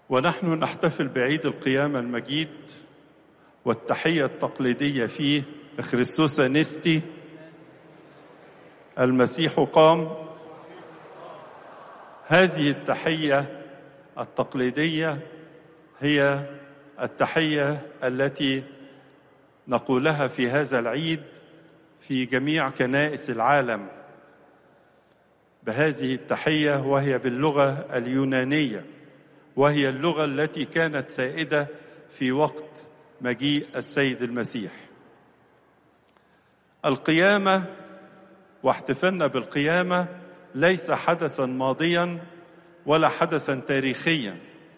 ونحن نحتفل بعيد القيامة المجيد والتحية التقليدية فيه خريستوس نستي المسيح قام هذه التحية التقليدية هي التحية التي نقولها في هذا العيد في جميع كنائس العالم بهذه التحية وهي باللغة اليونانية وهي اللغة التي كانت سائدة في وقت مجيء السيد المسيح القيامة واحتفالنا بالقيامة ليس حدثا ماضيا ولا حدثا تاريخيا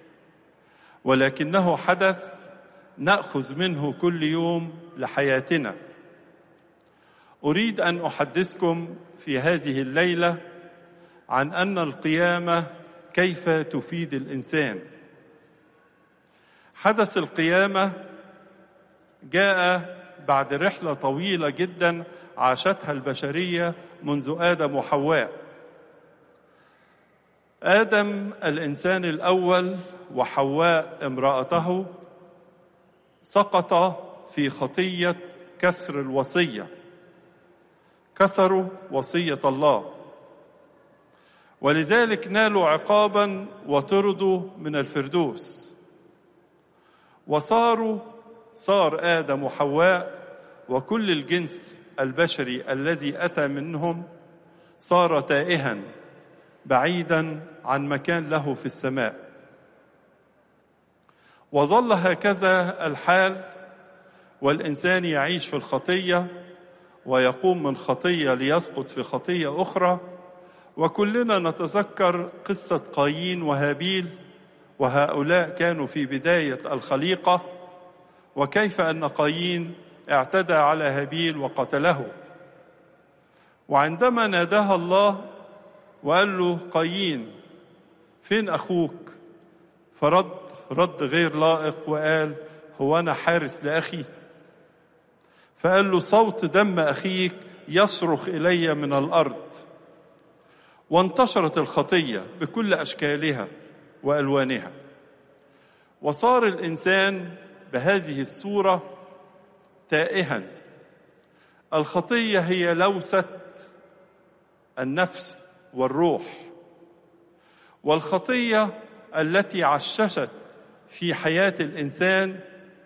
ولكنه حدث ناخذ منه كل يوم لحياتنا اريد ان احدثكم في هذه الليله عن ان القيامه كيف تفيد الانسان حدث القيامه جاء بعد رحله طويله جدا عاشتها البشريه منذ ادم وحواء ادم الانسان الاول وحواء امراته سقط في خطيه كسر الوصيه كسروا وصيه الله ولذلك نالوا عقابا وطردوا من الفردوس وصاروا صار ادم وحواء وكل الجنس البشري الذي اتى منهم صار تائها بعيدا عن مكان له في السماء وظل هكذا الحال والانسان يعيش في الخطيه ويقوم من خطيه ليسقط في خطيه اخرى وكلنا نتذكر قصه قايين وهابيل وهؤلاء كانوا في بدايه الخليقه وكيف ان قايين اعتدى على هابيل وقتله وعندما ناداها الله وقال له قايين فين اخوك فرد رد غير لائق وقال هو انا حارس لاخي فقال له صوت دم اخيك يصرخ الي من الارض وانتشرت الخطيه بكل اشكالها والوانها وصار الانسان بهذه الصوره تائها الخطيه هي لوسه النفس والروح والخطيه التي عششت في حياه الانسان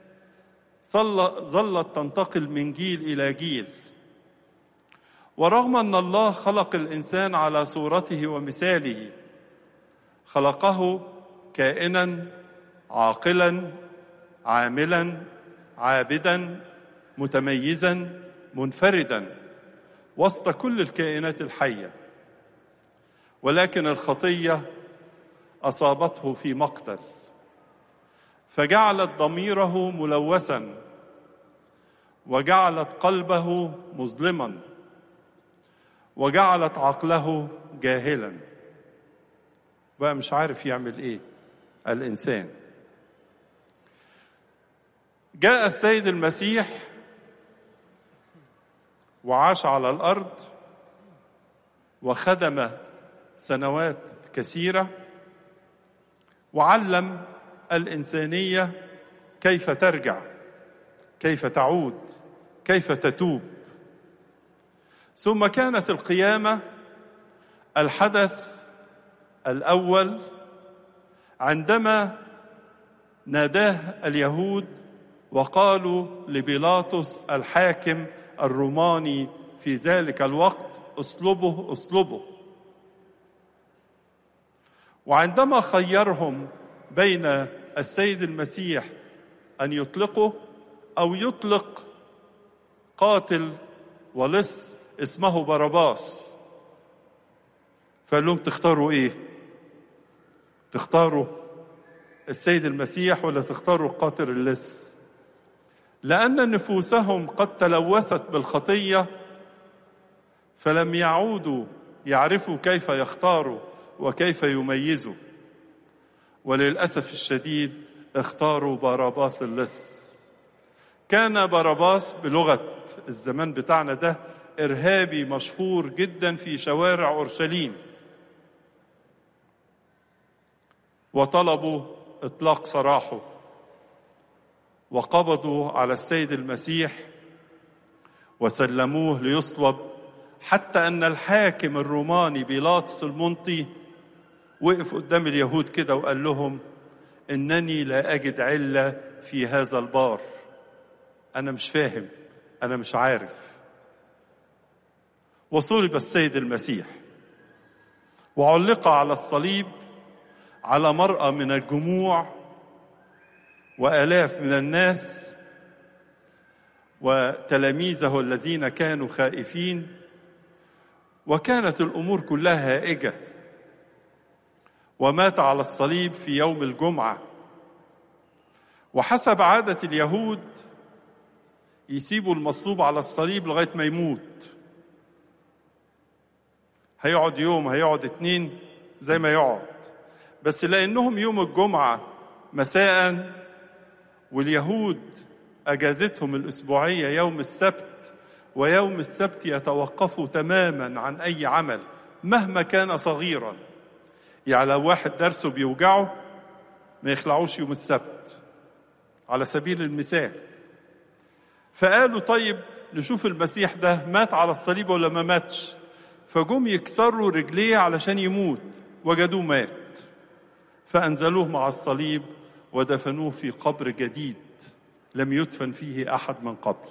ظلت تنتقل من جيل الى جيل ورغم ان الله خلق الانسان على صورته ومثاله خلقه كائنا عاقلا عاملا عابدا متميزا منفردا وسط كل الكائنات الحيه ولكن الخطيه اصابته في مقتل فجعلت ضميره ملوثا وجعلت قلبه مظلما وجعلت عقله جاهلا بقى مش عارف يعمل ايه الانسان جاء السيد المسيح وعاش على الارض وخدم سنوات كثيره وعلم الانسانيه كيف ترجع كيف تعود كيف تتوب ثم كانت القيامه الحدث الاول عندما ناداه اليهود وقالوا لبيلاطس الحاكم الروماني في ذلك الوقت اصلبه اصلبه وعندما خيرهم بين السيد المسيح ان يطلقه او يطلق قاتل ولص اسمه باراباس فقال لهم تختاروا ايه تختاروا السيد المسيح ولا تختاروا القاتل اللص لان نفوسهم قد تلوثت بالخطيه فلم يعودوا يعرفوا كيف يختاروا وكيف يميزوا وللاسف الشديد اختاروا باراباس اللص كان باراباس بلغه الزمان بتاعنا ده ارهابي مشهور جدا في شوارع اورشليم وطلبوا إطلاق سراحه وقبضوا على السيد المسيح وسلموه ليصلب حتى أن الحاكم الروماني بيلاطس المنطي وقف قدام اليهود كده وقال لهم إنني لا أجد علة في هذا البار أنا مش فاهم أنا مش عارف وصلب السيد المسيح وعلق على الصليب على مرأى من الجموع وآلاف من الناس وتلاميذه الذين كانوا خائفين وكانت الأمور كلها هائجة ومات على الصليب في يوم الجمعة وحسب عادة اليهود يسيبوا المصلوب على الصليب لغاية ما يموت هيقعد يوم هيقعد اتنين زي ما يقعد بس لأنهم يوم الجمعة مساء واليهود أجازتهم الأسبوعية يوم السبت ويوم السبت يتوقفوا تماما عن أي عمل مهما كان صغيرا يعني لو واحد درسه بيوجعه ما يخلعوش يوم السبت على سبيل المثال فقالوا طيب نشوف المسيح ده مات على الصليب ولا ما ماتش فجم يكسروا رجليه علشان يموت وجدوه مات فأنزلوه مع الصليب ودفنوه في قبر جديد لم يدفن فيه أحد من قبل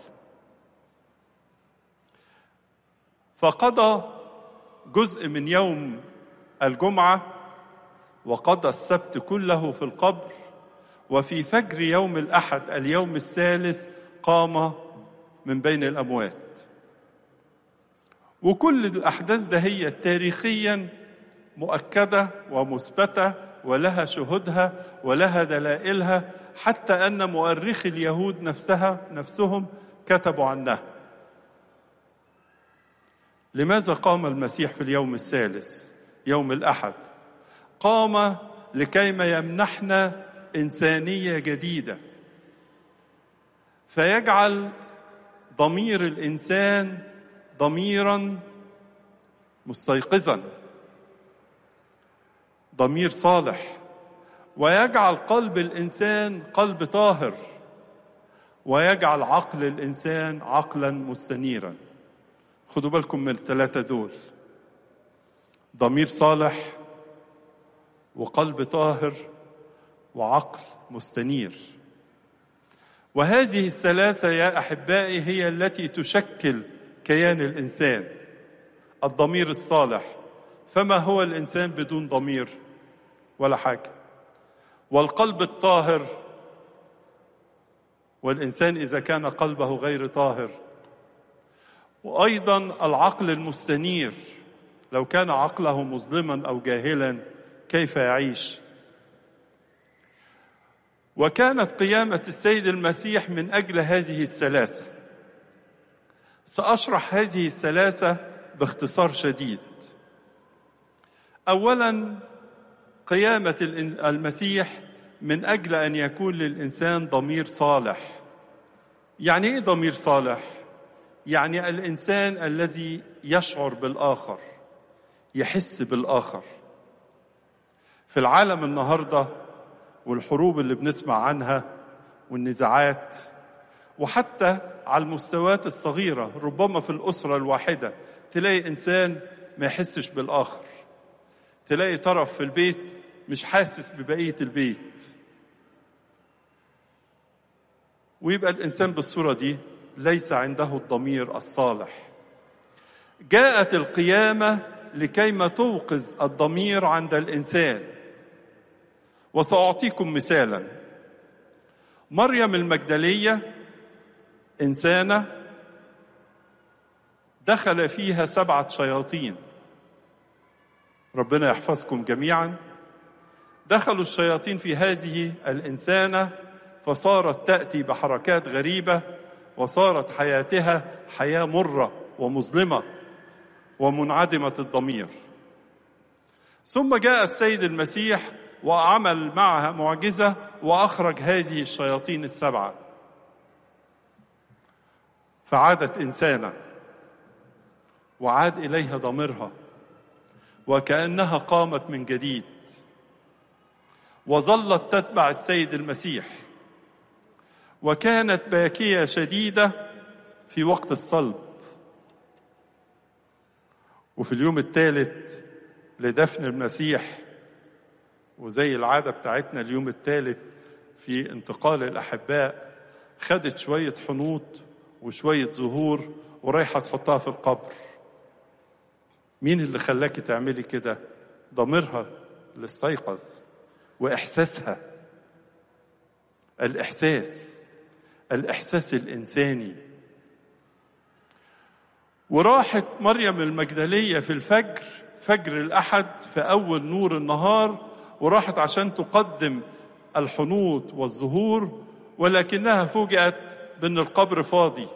فقضى جزء من يوم الجمعة وقضى السبت كله في القبر وفي فجر يوم الأحد اليوم الثالث قام من بين الأموات وكل الأحداث ده هي تاريخيا مؤكدة ومثبتة ولها شهودها ولها دلائلها حتى أن مؤرخي اليهود نفسها نفسهم كتبوا عنها لماذا قام المسيح في اليوم الثالث يوم الأحد قام لكيما يمنحنا إنسانية جديدة فيجعل ضمير الإنسان ضميرا مستيقظا ضمير صالح ويجعل قلب الانسان قلب طاهر ويجعل عقل الانسان عقلا مستنيرا خدوا بالكم من الثلاثه دول ضمير صالح وقلب طاهر وعقل مستنير وهذه الثلاثه يا احبائي هي التي تشكل كيان الانسان الضمير الصالح فما هو الانسان بدون ضمير ولا حاجه والقلب الطاهر والانسان اذا كان قلبه غير طاهر وايضا العقل المستنير لو كان عقله مظلما او جاهلا كيف يعيش وكانت قيامه السيد المسيح من اجل هذه الثلاثه ساشرح هذه الثلاثه باختصار شديد اولا قيامه المسيح من اجل ان يكون للانسان ضمير صالح يعني ايه ضمير صالح يعني الانسان الذي يشعر بالاخر يحس بالاخر في العالم النهارده والحروب اللي بنسمع عنها والنزاعات وحتى على المستويات الصغيره ربما في الاسره الواحده تلاقي انسان ما يحسش بالاخر تلاقي طرف في البيت مش حاسس ببقيه البيت ويبقى الانسان بالصوره دي ليس عنده الضمير الصالح جاءت القيامه لكيما توقظ الضمير عند الانسان وساعطيكم مثالا مريم المجدليه انسانه دخل فيها سبعه شياطين ربنا يحفظكم جميعا دخلوا الشياطين في هذه الانسانه فصارت تاتي بحركات غريبه وصارت حياتها حياه مره ومظلمه ومنعدمه الضمير ثم جاء السيد المسيح وعمل معها معجزه واخرج هذه الشياطين السبعه فعادت انسانه وعاد اليها ضميرها وكانها قامت من جديد وظلت تتبع السيد المسيح وكانت باكيه شديده في وقت الصلب وفي اليوم الثالث لدفن المسيح وزي العاده بتاعتنا اليوم الثالث في انتقال الاحباء خدت شويه حنوط وشويه زهور ورايحه تحطها في القبر مين اللي خلاكي تعملي كده ضميرها اللي استيقظ واحساسها الاحساس الاحساس الانساني وراحت مريم المجدليه في الفجر فجر الاحد في اول نور النهار وراحت عشان تقدم الحنوط والزهور ولكنها فوجئت بان القبر فاضي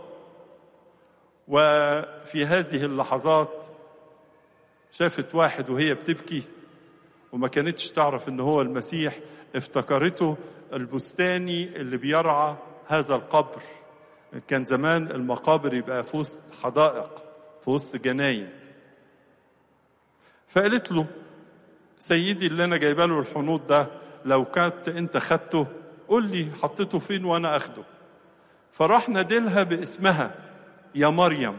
وفي هذه اللحظات شافت واحد وهي بتبكي وما كانتش تعرف ان هو المسيح افتكرته البستاني اللي بيرعى هذا القبر كان زمان المقابر يبقى في وسط حدائق في وسط جناين فقالت له سيدي اللي انا جايبه له الحنوط ده لو كنت انت خدته قول لي حطيته فين وانا اخده فراح نادلها باسمها يا مريم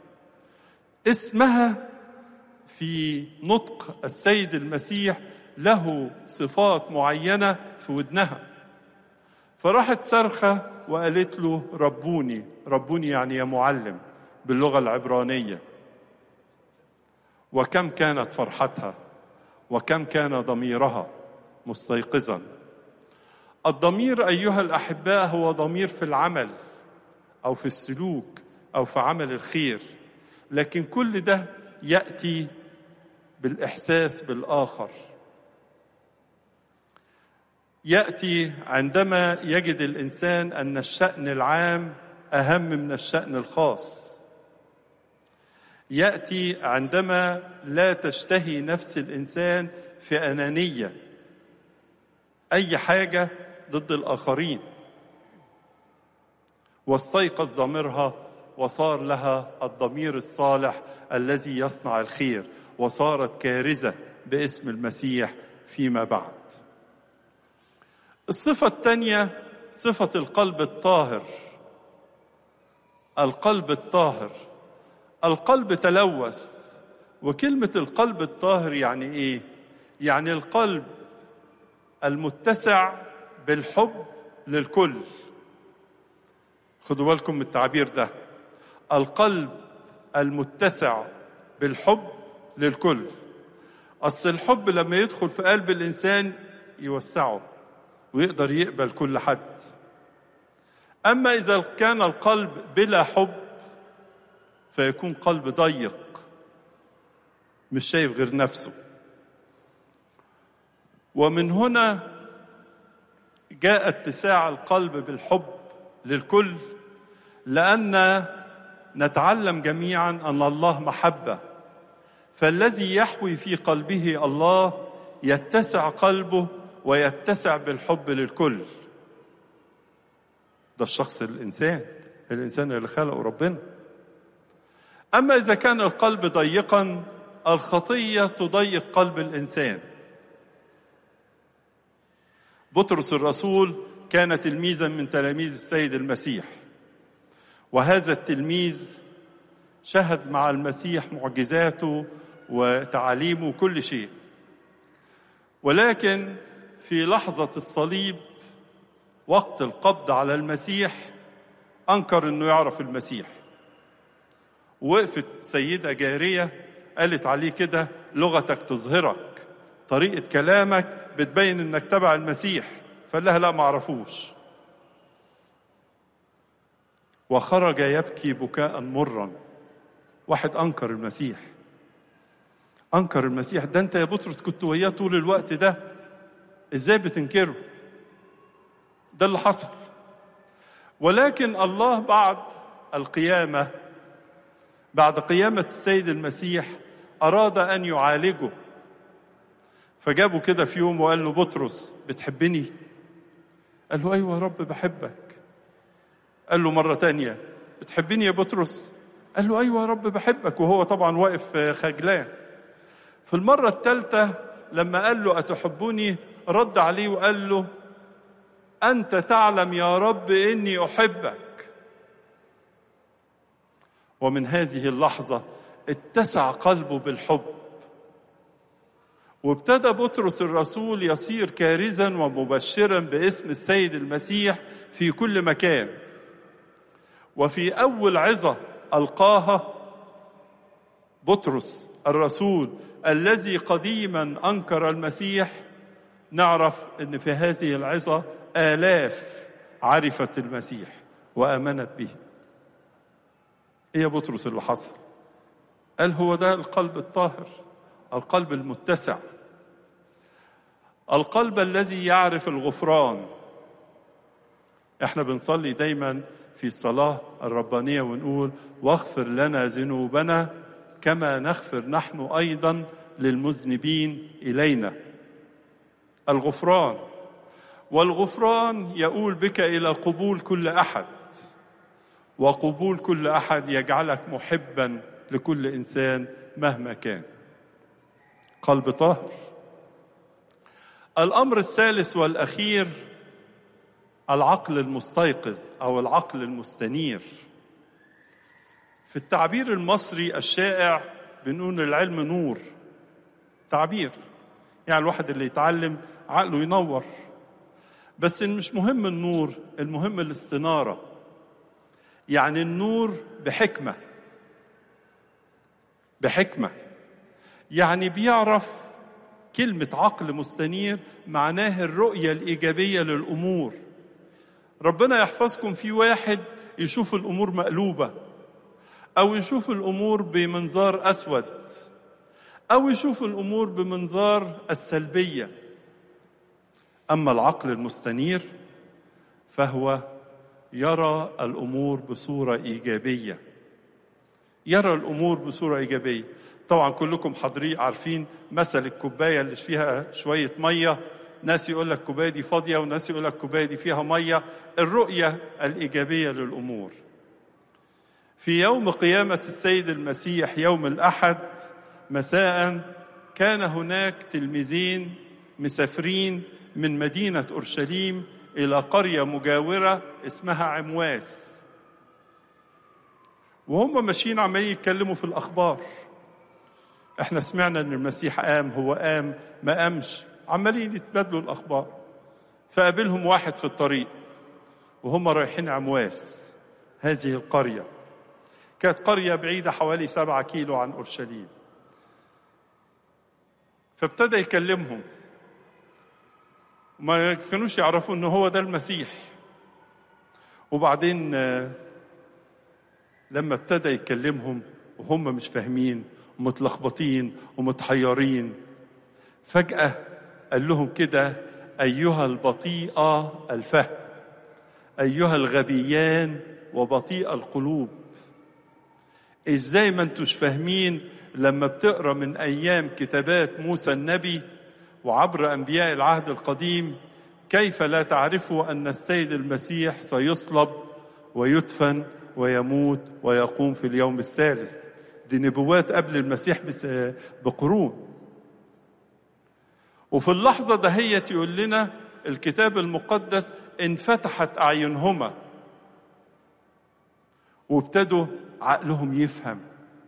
اسمها في نطق السيد المسيح له صفات معينه في ودنها فراحت صرخه وقالت له ربوني ربوني يعني يا معلم باللغه العبرانيه وكم كانت فرحتها وكم كان ضميرها مستيقظا الضمير ايها الاحباء هو ضمير في العمل او في السلوك او في عمل الخير لكن كل ده ياتي بالاحساس بالاخر ياتي عندما يجد الانسان ان الشان العام اهم من الشان الخاص ياتي عندما لا تشتهي نفس الانسان في انانيه اي حاجه ضد الاخرين واستيقظ ضميرها وصار لها الضمير الصالح الذي يصنع الخير وصارت كارزه باسم المسيح فيما بعد الصفه الثانيه صفه القلب الطاهر القلب الطاهر القلب تلوث وكلمه القلب الطاهر يعني ايه يعني القلب المتسع بالحب للكل خدوا بالكم من التعبير ده القلب المتسع بالحب للكل اصل الحب لما يدخل في قلب الانسان يوسعه ويقدر يقبل كل حد اما اذا كان القلب بلا حب فيكون قلب ضيق مش شايف غير نفسه ومن هنا جاء اتساع القلب بالحب للكل لان نتعلم جميعا ان الله محبه فالذي يحوي في قلبه الله يتسع قلبه ويتسع بالحب للكل ده الشخص الانسان الانسان اللي خلقه ربنا اما اذا كان القلب ضيقا الخطيه تضيق قلب الانسان بطرس الرسول كان تلميذا من تلاميذ السيد المسيح وهذا التلميذ شهد مع المسيح معجزاته وتعاليمه وكل شيء ولكن في لحظة الصليب وقت القبض على المسيح أنكر أنه يعرف المسيح وقفت سيدة جارية قالت عليه كده لغتك تظهرك طريقة كلامك بتبين انك تبع المسيح فقال لها لا ما اعرفوش وخرج يبكي بكاء مرا واحد انكر المسيح انكر المسيح ده انت يا بطرس كنت وياه طول الوقت ده ازاي بتنكره ده اللي حصل ولكن الله بعد القيامه بعد قيامه السيد المسيح اراد ان يعالجه فجابه كده في يوم وقال له بطرس بتحبني قال له ايوه يا رب بحبك قال له مره تانية بتحبني يا بطرس قال له ايوه يا رب بحبك وهو طبعا واقف خجلان في المره الثالثه لما قال له اتحبني رد عليه وقال له انت تعلم يا رب اني احبك ومن هذه اللحظه اتسع قلبه بالحب وابتدى بطرس الرسول يصير كارزا ومبشرا باسم السيد المسيح في كل مكان وفي اول عظه القاها بطرس الرسول الذي قديما انكر المسيح نعرف ان في هذه العظه الاف عرفت المسيح وامنت به ايه يا بطرس اللي حصل قال هو ده القلب الطاهر القلب المتسع القلب الذي يعرف الغفران احنا بنصلي دايما في الصلاه الربانيه ونقول واغفر لنا ذنوبنا كما نغفر نحن ايضا للمذنبين الينا الغفران والغفران يؤول بك الى قبول كل احد وقبول كل احد يجعلك محبا لكل انسان مهما كان قلب طاهر الامر الثالث والاخير العقل المستيقظ او العقل المستنير في التعبير المصري الشائع بنقول العلم نور تعبير يعني الواحد اللي يتعلم عقله ينور بس مش مهم النور المهم الاستناره يعني النور بحكمه بحكمه يعني بيعرف كلمه عقل مستنير معناه الرؤيه الايجابيه للامور ربنا يحفظكم في واحد يشوف الامور مقلوبه او يشوف الامور بمنظار اسود او يشوف الامور بمنظار السلبيه اما العقل المستنير فهو يرى الامور بصوره ايجابيه يرى الامور بصوره ايجابيه طبعا كلكم حاضرين عارفين مثل الكوبايه اللي فيها شويه ميه ناس يقول لك الكوبايه دي فاضيه وناس يقول لك الكوبايه دي فيها ميه الرؤيه الايجابيه للامور في يوم قيامه السيد المسيح يوم الاحد مساء كان هناك تلميذين مسافرين من مدينه اورشليم الى قريه مجاوره اسمها عمواس وهم ماشيين عمالين يتكلموا في الاخبار احنا سمعنا ان المسيح قام هو قام ما قامش عمالين يتبادلوا الاخبار فقابلهم واحد في الطريق وهم رايحين عمواس هذه القريه كانت قريه بعيده حوالي سبعة كيلو عن اورشليم فابتدى يكلمهم ما كانوش يعرفوا ان هو ده المسيح وبعدين لما ابتدى يكلمهم وهم مش فاهمين ومتلخبطين ومتحيرين فجأة قال لهم كده أيها البطيئة الفهم أيها الغبيان وبطيء القلوب إزاي ما انتوش فاهمين لما بتقرأ من أيام كتابات موسى النبي وعبر أنبياء العهد القديم كيف لا تعرفوا أن السيد المسيح سيصلب ويدفن ويموت ويقوم في اليوم الثالث دي نبوات قبل المسيح بقرون وفي اللحظة دهيت يقول لنا الكتاب المقدس انفتحت أعينهما وابتدوا عقلهم يفهم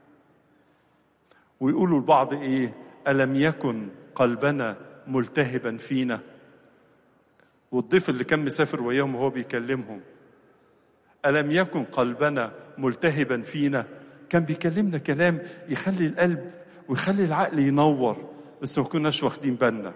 ويقولوا البعض ايه ألم يكن قلبنا ملتهبا فينا والضيف اللي كان مسافر وياهم وهو بيكلمهم ألم يكن قلبنا ملتهبا فينا كان بيكلمنا كلام يخلي القلب ويخلي العقل ينور بس ما كناش واخدين بالنا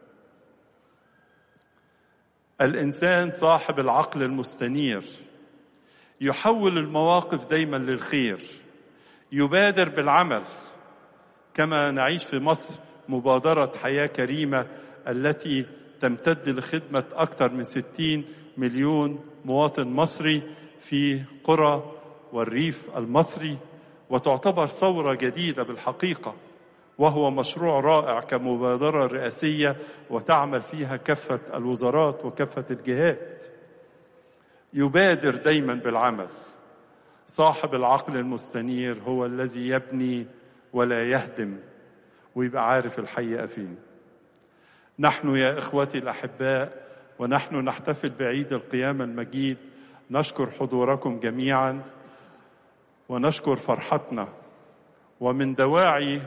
الإنسان صاحب العقل المستنير يحول المواقف دايما للخير يبادر بالعمل كما نعيش في مصر مبادرة حياة كريمة التي تمتد لخدمة أكثر من 60 مليون مواطن مصري في قرى والريف المصري وتعتبر ثورة جديدة بالحقيقة وهو مشروع رائع كمبادرة رئاسية وتعمل فيها كافة الوزارات وكافة الجهات يبادر دايما بالعمل صاحب العقل المستنير هو الذي يبني ولا يهدم ويبقى عارف الحقيقة فين نحن يا إخوتي الأحباء ونحن نحتفل بعيد القيامة المجيد نشكر حضوركم جميعا ونشكر فرحتنا ومن دواعي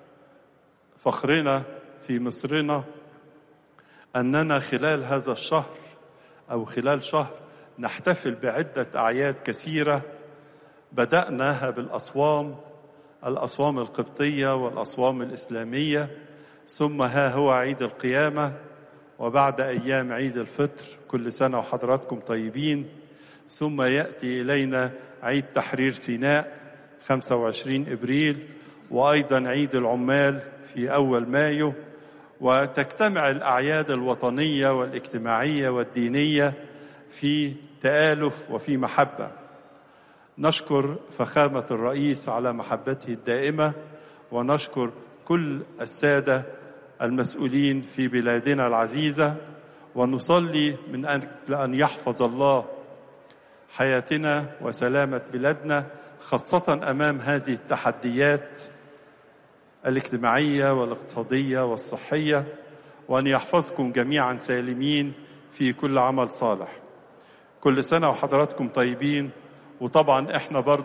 فخرنا في مصرنا أننا خلال هذا الشهر أو خلال شهر نحتفل بعدة أعياد كثيرة بدأناها بالأصوام الأصوام القبطية والأصوام الإسلامية ثم ها هو عيد القيامة وبعد أيام عيد الفطر كل سنة وحضراتكم طيبين ثم يأتي إلينا عيد تحرير سيناء 25 إبريل وأيضا عيد العمال في أول مايو وتجتمع الأعياد الوطنية والاجتماعية والدينية في تآلف وفي محبة نشكر فخامة الرئيس على محبته الدائمة ونشكر كل السادة المسؤولين في بلادنا العزيزة ونصلي من أجل أن يحفظ الله حياتنا وسلامة بلادنا خاصة أمام هذه التحديات الاجتماعية والاقتصادية والصحية وأن يحفظكم جميعا سالمين في كل عمل صالح كل سنة وحضراتكم طيبين وطبعا احنا برضو